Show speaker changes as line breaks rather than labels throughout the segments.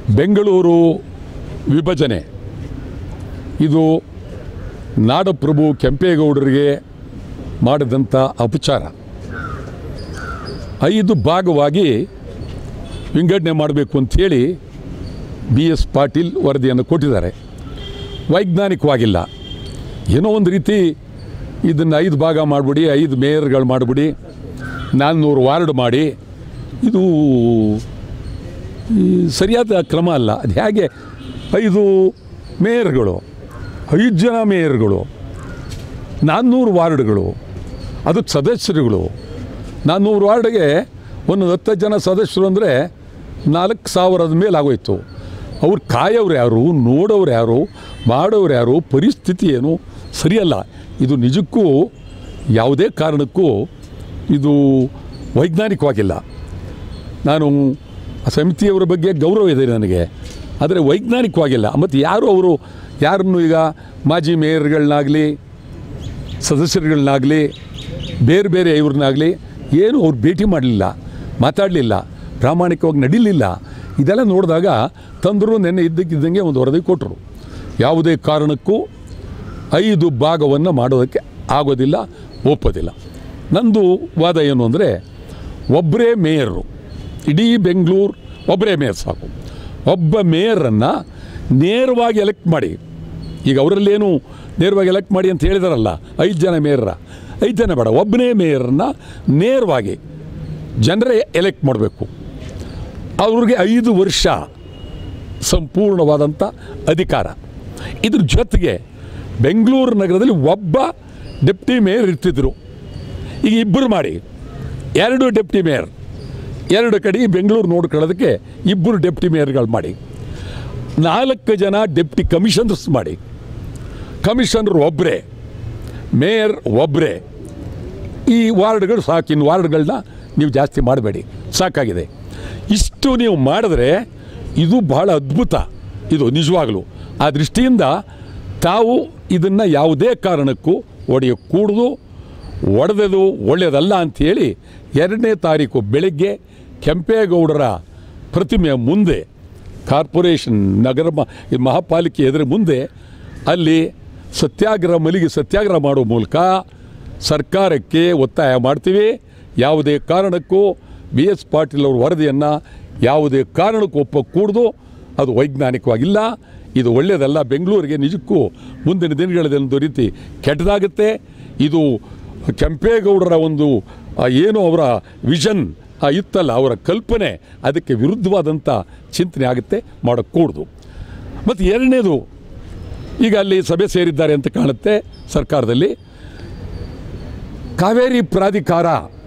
ಬೆಂಗಳೂರು ವಿಭಜನೆ ಇದು ನಾಡಪ್ರಭು ಕೆಂಪೇಗೌಡರಿಗೆ ಮಾಡಿದಂಥ ಅಪಚಾರ ಐದು ಭಾಗವಾಗಿ ವಿಂಗಡಣೆ ಮಾಡಬೇಕು ಅಂಥೇಳಿ ಬಿ ಎಸ್ ಪಾಟೀಲ್ ವರದಿಯನ್ನು ಕೊಟ್ಟಿದ್ದಾರೆ ವೈಜ್ಞಾನಿಕವಾಗಿಲ್ಲ ಏನೋ ಒಂದು ರೀತಿ ಇದನ್ನು ಐದು ಭಾಗ ಮಾಡಿಬಿಡಿ ಐದು ಮೇಯರ್ಗಳು ಮಾಡಿಬಿಡಿ ನಾನ್ನೂರು ವಾರ್ಡ್ ಮಾಡಿ ಇದು ಈ ಸರಿಯಾದ ಕ್ರಮ ಅಲ್ಲ ಅದು ಹೇಗೆ ಐದು ಮೇಯರ್ಗಳು ಐದು ಜನ ಮೇಯರ್ಗಳು ನಾನ್ನೂರು ವಾರ್ಡ್ಗಳು ಅದಕ್ಕೆ ಸದಸ್ಯರುಗಳು ನಾನ್ನೂರು ವಾರ್ಡ್ಗೆ ಒಂದು ಹತ್ತು ಜನ ಸದಸ್ಯರು ಅಂದರೆ ನಾಲ್ಕು ಸಾವಿರದ ಮೇಲೆ ಆಗೋಯ್ತು ಅವ್ರು ಕಾಯೋರು ಯಾರು ನೋಡೋರು ಯಾರು ಮಾಡೋರು ಯಾರು ಪರಿಸ್ಥಿತಿ ಏನು ಸರಿಯಲ್ಲ ಇದು ನಿಜಕ್ಕೂ ಯಾವುದೇ ಕಾರಣಕ್ಕೂ ಇದು ವೈಜ್ಞಾನಿಕವಾಗಿಲ್ಲ ನಾನು ಆ ಸಮಿತಿಯವರ ಬಗ್ಗೆ ಗೌರವ ಇದೆ ನನಗೆ ಆದರೆ ವೈಜ್ಞಾನಿಕವಾಗಿಲ್ಲ ಮತ್ತು ಯಾರು ಅವರು ಯಾರನ್ನು ಈಗ ಮಾಜಿ ಮೇಯರ್ಗಳನ್ನಾಗಲಿ ಸದಸ್ಯರುಗಳನ್ನಾಗಲಿ ಬೇರೆ ಬೇರೆ ಇವ್ರನ್ನಾಗಲಿ ಏನು ಅವ್ರು ಭೇಟಿ ಮಾಡಲಿಲ್ಲ ಮಾತಾಡಲಿಲ್ಲ ಪ್ರಾಮಾಣಿಕವಾಗಿ ನಡೀಲಿಲ್ಲ ಇದೆಲ್ಲ ನೋಡಿದಾಗ ತಂದರು ನೆನ್ನೆ ಇದ್ದಕ್ಕಿದ್ದಂಗೆ ಒಂದು ವರದಿ ಕೊಟ್ಟರು ಯಾವುದೇ ಕಾರಣಕ್ಕೂ ಐದು ಭಾಗವನ್ನು ಮಾಡೋದಕ್ಕೆ ಆಗೋದಿಲ್ಲ ಒಪ್ಪೋದಿಲ್ಲ ನಂದು ವಾದ ಏನು ಅಂದರೆ ಒಬ್ಬರೇ ಮೇಯರು ಇಡೀ ಬೆಂಗಳೂರು ಒಬ್ಬರೇ ಮೇಯರ್ ಸಾಕು ಒಬ್ಬ ಮೇಯರನ್ನು ನೇರವಾಗಿ ಎಲೆಕ್ಟ್ ಮಾಡಿ ಈಗ ಅವರಲ್ಲೇನು ನೇರವಾಗಿ ಎಲೆಕ್ಟ್ ಮಾಡಿ ಅಂತ ಹೇಳಿದಾರಲ್ಲ ಐದು ಜನ ಮೇಯರ ಐದು ಜನ ಬೇಡ ಒಬ್ಬನೇ ಮೇಯರನ್ನು ನೇರವಾಗಿ ಜನರೇ ಎಲೆಕ್ಟ್ ಮಾಡಬೇಕು ಅವ್ರಿಗೆ ಐದು ವರ್ಷ ಸಂಪೂರ್ಣವಾದಂಥ ಅಧಿಕಾರ ಇದ್ರ ಜೊತೆಗೆ ಬೆಂಗಳೂರು ನಗರದಲ್ಲಿ ಒಬ್ಬ ಡೆಪ್ಟಿ ಮೇಯರ್ ಇರ್ತಿದ್ರು ಈಗ ಇಬ್ಬರು ಮಾಡಿ ಎರಡು ಡೆಪ್ಟಿ ಮೇಯರ್ ಎರಡು ಕಡೆ ಬೆಂಗಳೂರು ನೋಡ್ಕೊಳ್ಳೋದಕ್ಕೆ ಇಬ್ಬರು ಡೆಪ್ಟಿ ಮೇಯರ್ಗಳು ಮಾಡಿ ನಾಲ್ಕು ಜನ ಡೆಪ್ಟಿ ಕಮಿಷನರ್ಸ್ ಮಾಡಿ ಕಮಿಷನರ್ ಒಬ್ಬರೇ ಮೇಯರ್ ಒಬ್ಬರೇ ಈ ವಾರ್ಡ್ಗಳು ಸಾಕು ಇನ್ನು ವಾರ್ಡ್ಗಳನ್ನ ನೀವು ಜಾಸ್ತಿ ಮಾಡಬೇಡಿ ಸಾಕಾಗಿದೆ ಇಷ್ಟು ನೀವು ಮಾಡಿದ್ರೆ ಇದು ಬಹಳ ಅದ್ಭುತ ಇದು ನಿಜವಾಗಲೂ ಆ ದೃಷ್ಟಿಯಿಂದ ತಾವು ಇದನ್ನು ಯಾವುದೇ ಕಾರಣಕ್ಕೂ ಒಡೆಯಕೂಡದು ಒಡೆದದು ಒಳ್ಳೆಯದಲ್ಲ ಅಂಥೇಳಿ ಎರಡನೇ ತಾರೀಕು ಬೆಳಗ್ಗೆ ಕೆಂಪೇಗೌಡರ ಪ್ರತಿಮೆಯ ಮುಂದೆ ಕಾರ್ಪೊರೇಷನ್ ನಗರ ಮ ಈ ಮಹಾಪಾಲಿಕೆ ಎದುರು ಮುಂದೆ ಅಲ್ಲಿ ಸತ್ಯಾಗ್ರಹ ಮಲಿಗೆ ಸತ್ಯಾಗ್ರಹ ಮಾಡೋ ಮೂಲಕ ಸರ್ಕಾರಕ್ಕೆ ಒತ್ತಾಯ ಮಾಡ್ತೀವಿ ಯಾವುದೇ ಕಾರಣಕ್ಕೂ ಬಿ ಎಸ್ ಪಾಟೀಲ್ ಅವ್ರ ವರದಿಯನ್ನು ಯಾವುದೇ ಕಾರಣಕ್ಕೂ ಒಪ್ಪಕೂಡ್ದು ಅದು ವೈಜ್ಞಾನಿಕವಾಗಿಲ್ಲ ಇದು ಒಳ್ಳೆಯದಲ್ಲ ಬೆಂಗಳೂರಿಗೆ ನಿಜಕ್ಕೂ ಮುಂದಿನ ದಿನಗಳಲ್ಲಿ ಒಂದು ರೀತಿ ಕೆಟ್ಟದಾಗುತ್ತೆ ಇದು ಕೆಂಪೇಗೌಡರ ಒಂದು ಆ, ಏನು ಅವರ ವಿಷನ್ ಇತ್ತಲ್ಲ ಅವರ ಕಲ್ಪನೆ ಅದಕ್ಕೆ ವಿರುದ್ಧವಾದಂಥ ಚಿಂತನೆ ಆಗುತ್ತೆ ಮಾಡೋಕ್ಕೂಡ್ದು ಮತ್ತು ಎರಡನೇದು ಈಗ ಅಲ್ಲಿ ಸಭೆ ಸೇರಿದ್ದಾರೆ ಅಂತ ಕಾಣುತ್ತೆ ಸರ್ಕಾರದಲ್ಲಿ ಕಾವೇರಿ ಪ್ರಾಧಿಕಾರ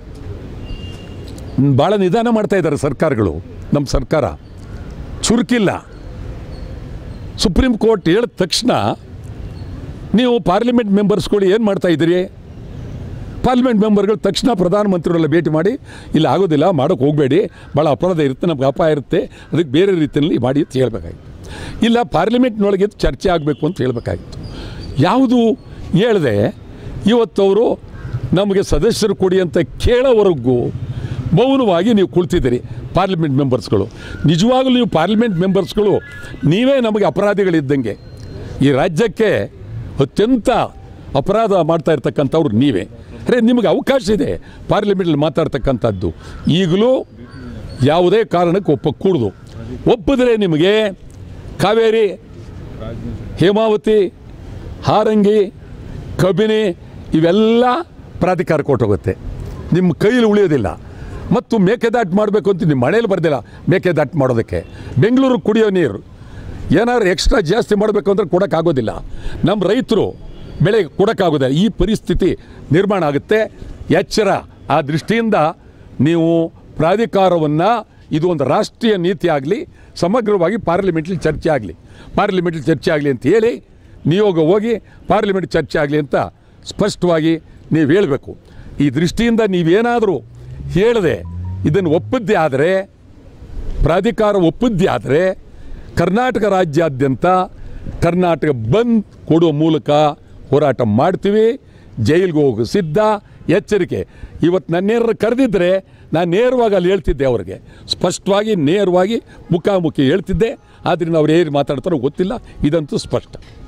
ಭಾಳ ನಿಧಾನ ಮಾಡ್ತಾ ಇದ್ದಾರೆ ಸರ್ಕಾರಗಳು ನಮ್ಮ ಸರ್ಕಾರ ಚುರುಕಿಲ್ಲ ಸುಪ್ರೀಂ ಕೋರ್ಟ್ ಹೇಳಿದ ತಕ್ಷಣ ನೀವು ಪಾರ್ಲಿಮೆಂಟ್ ಮೆಂಬರ್ಸ್ಗಳು ಏನು ಮಾಡ್ತಾ ಇದ್ದೀರಿ ಪಾರ್ಲಿಮೆಂಟ್ ಮೆಂಬರ್ಗಳು ತಕ್ಷಣ ಪ್ರಧಾನಮಂತ್ರಿಯವರೆಲ್ಲ ಭೇಟಿ ಮಾಡಿ ಇಲ್ಲ ಆಗೋದಿಲ್ಲ ಮಾಡೋಕ್ಕೆ ಹೋಗಬೇಡಿ ಭಾಳ ಅಪರಾಧ ಇರುತ್ತೆ ನಮ್ಗೆ ಅಪಾಯ ಇರುತ್ತೆ ಅದಕ್ಕೆ ಬೇರೆ ರೀತಿಯಲ್ಲಿ ಮಾಡಿ ಅಂತ ಹೇಳ್ಬೇಕಾಗಿತ್ತು ಇಲ್ಲ ಪಾರ್ಲಿಮೆಂಟ್ನೊಳಗೆ ಇದು ಚರ್ಚೆ ಆಗಬೇಕು ಅಂತ ಹೇಳ್ಬೇಕಾಗಿತ್ತು ಯಾವುದು ಹೇಳಿದೆ ಇವತ್ತವರು ನಮಗೆ ಸದಸ್ಯರು ಕೊಡಿ ಅಂತ ಕೇಳೋವರೆಗೂ ಮೌನವಾಗಿ ನೀವು ಕುಳಿತಿದ್ದೀರಿ ಪಾರ್ಲಿಮೆಂಟ್ ಮೆಂಬರ್ಸ್ಗಳು ನಿಜವಾಗಲೂ ನೀವು ಪಾರ್ಲಿಮೆಂಟ್ ಮೆಂಬರ್ಸ್ಗಳು ನೀವೇ ನಮಗೆ ಅಪರಾಧಿಗಳಿದ್ದಂಗೆ ಈ ರಾಜ್ಯಕ್ಕೆ ಅತ್ಯಂತ ಅಪರಾಧ ಮಾಡ್ತಾ ಇರ್ತಕ್ಕಂಥವ್ರು ನೀವೇ ಅರೆ ನಿಮಗೆ ಅವಕಾಶ ಇದೆ ಪಾರ್ಲಿಮೆಂಟಲ್ಲಿ ಮಾತಾಡ್ತಕ್ಕಂಥದ್ದು ಈಗಲೂ ಯಾವುದೇ ಕಾರಣಕ್ಕೆ ಒಪ್ಪಕ್ಕೂಡ್ದು ಒಪ್ಪಿದ್ರೆ ನಿಮಗೆ ಕಾವೇರಿ ಹೇಮಾವತಿ ಹಾರಂಗಿ ಕಬಿನಿ ಇವೆಲ್ಲ ಪ್ರಾಧಿಕಾರ ಕೊಟ್ಟೋಗುತ್ತೆ ನಿಮ್ಮ ಕೈಯಲ್ಲಿ ಉಳಿಯೋದಿಲ್ಲ ಮತ್ತು ಮೇಕೆದಾಟು ಮಾಡಬೇಕು ಅಂತ ನಿಮ್ಮ ಮನೇಲಿ ಬರ್ದಿಲ್ಲ ಮೇಕೆದಾಟು ಮಾಡೋದಕ್ಕೆ ಬೆಂಗಳೂರು ಕುಡಿಯೋ ನೀರು ಏನಾದ್ರು ಎಕ್ಸ್ಟ್ರಾ ಜಾಸ್ತಿ ಮಾಡಬೇಕು ಅಂದರೆ ಕೊಡೋಕ್ಕಾಗೋದಿಲ್ಲ ನಮ್ಮ ರೈತರು ಬೆಳೆ ಕೊಡೋಕ್ಕಾಗೋದಿಲ್ಲ ಈ ಪರಿಸ್ಥಿತಿ ನಿರ್ಮಾಣ ಆಗುತ್ತೆ ಎಚ್ಚರ ಆ ದೃಷ್ಟಿಯಿಂದ ನೀವು ಪ್ರಾಧಿಕಾರವನ್ನು ಇದು ಒಂದು ರಾಷ್ಟ್ರೀಯ ನೀತಿ ಆಗಲಿ ಸಮಗ್ರವಾಗಿ ಪಾರ್ಲಿಮೆಂಟ್ಲಿ ಚರ್ಚೆ ಆಗಲಿ ಪಾರ್ಲಿಮೆಂಟ್ಲಿ ಚರ್ಚೆ ಆಗಲಿ ಅಂತ ಹೇಳಿ ನಿಯೋಗ ಹೋಗಿ ಪಾರ್ಲಿಮೆಂಟ್ ಚರ್ಚೆ ಆಗಲಿ ಅಂತ ಸ್ಪಷ್ಟವಾಗಿ ನೀವು ಹೇಳಬೇಕು ಈ ದೃಷ್ಟಿಯಿಂದ ನೀವೇನಾದರೂ ಹೇಳದೆ ಇದನ್ನು ಒಪ್ಪದ್ದೇ ಆದರೆ ಪ್ರಾಧಿಕಾರ ಒಪ್ಪದ್ದೇ ಆದರೆ ಕರ್ನಾಟಕ ರಾಜ್ಯಾದ್ಯಂತ ಕರ್ನಾಟಕ ಬಂದ್ ಕೊಡುವ ಮೂಲಕ ಹೋರಾಟ ಮಾಡ್ತೀವಿ ಜೈಲಿಗೆ ಹೋಗೋ ಸಿದ್ಧ ಎಚ್ಚರಿಕೆ ಇವತ್ತು ನನ್ನೇನಾರು ಕರೆದಿದ್ದರೆ ನಾನು ನೇರವಾಗಿ ಅಲ್ಲಿ ಹೇಳ್ತಿದ್ದೆ ಅವ್ರಿಗೆ ಸ್ಪಷ್ಟವಾಗಿ ನೇರವಾಗಿ ಮುಖಾಮುಖಿ ಹೇಳ್ತಿದ್ದೆ ಆದ್ದರಿಂದ ಅವ್ರು ಏನು ಮಾತಾಡ್ತಾರೋ ಗೊತ್ತಿಲ್ಲ ಇದಂತೂ ಸ್ಪಷ್ಟ